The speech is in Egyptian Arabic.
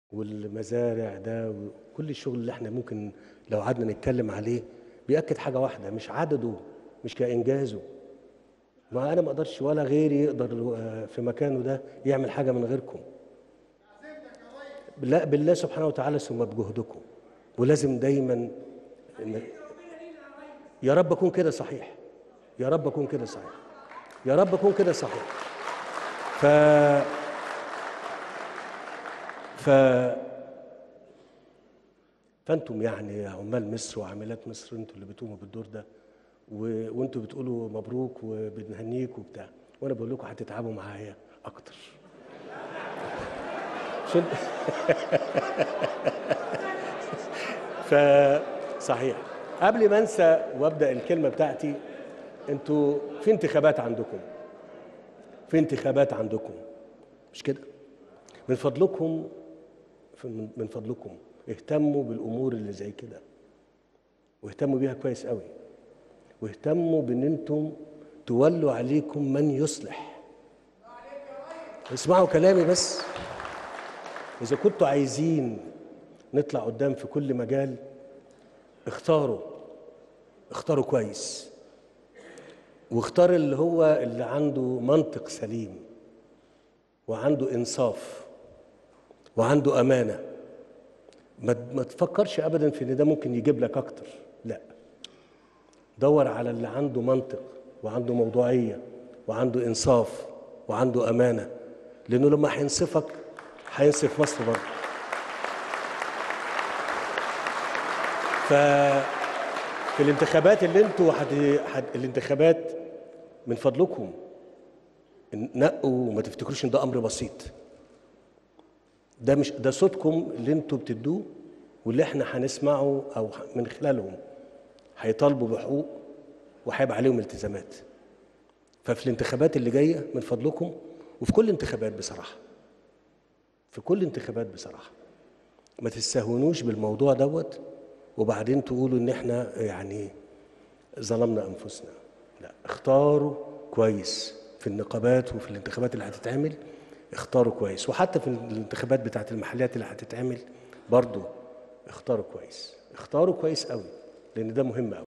والمزارع ده وكل الشغل اللي احنا ممكن لو قعدنا نتكلم عليه بيأكد حاجة واحدة مش عدده مش كإنجازه ما أنا ما أقدرش ولا غيري يقدر آه، في مكانه ده يعمل حاجة من غيركم لا بالله سبحانه وتعالى ثم بجهدكم ولازم دايما إن- يا رب أكون كده صحيح يا رب أكون كده صحيح يا رب أكون كده صحيح ف ف فانتم يعني يا عمال مصر وعاملات مصر انتوا اللي بتقوموا بالدور ده و... وانتوا بتقولوا مبروك وبنهنيك وبتاع وانا بقول لكم هتتعبوا معايا اكتر عشان ف صحيح قبل ما انسى وابدا الكلمه بتاعتي انتوا في انتخابات عندكم في انتخابات عندكم مش كده من فضلكم من من فضلكم اهتموا بالامور اللي زي كده واهتموا بيها كويس قوي واهتموا بان انتم تولوا عليكم من يصلح اسمعوا كلامي بس اذا كنتوا عايزين نطلع قدام في كل مجال اختاروا اختاروا كويس واختار اللي هو اللي عنده منطق سليم وعنده انصاف وعنده امانه ما ما تفكرش ابدا في ان ده ممكن يجيب لك اكتر لا دور على اللي عنده منطق وعنده موضوعيه وعنده انصاف وعنده امانه لانه لما هينصفك هينصف مصر برضه ف في الانتخابات اللي انتوا حد... حد... الانتخابات من فضلكم نقوا وما تفتكروش ان ده امر بسيط ده مش ده صوتكم اللي انتوا بتدوه واللي احنا هنسمعه او من خلالهم هيطالبوا بحقوق وهيبقى عليهم التزامات ففي الانتخابات اللي جايه من فضلكم وفي كل انتخابات بصراحه في كل انتخابات بصراحه ما تستهونوش بالموضوع دوت وبعدين تقولوا ان احنا يعني ظلمنا انفسنا لا اختاروا كويس في النقابات وفي الانتخابات اللي هتتعمل اختاروا كويس وحتى في الانتخابات بتاعت المحليات اللي هتتعمل برضو اختاروا كويس اختاروا كويس قوي لان ده مهم قوي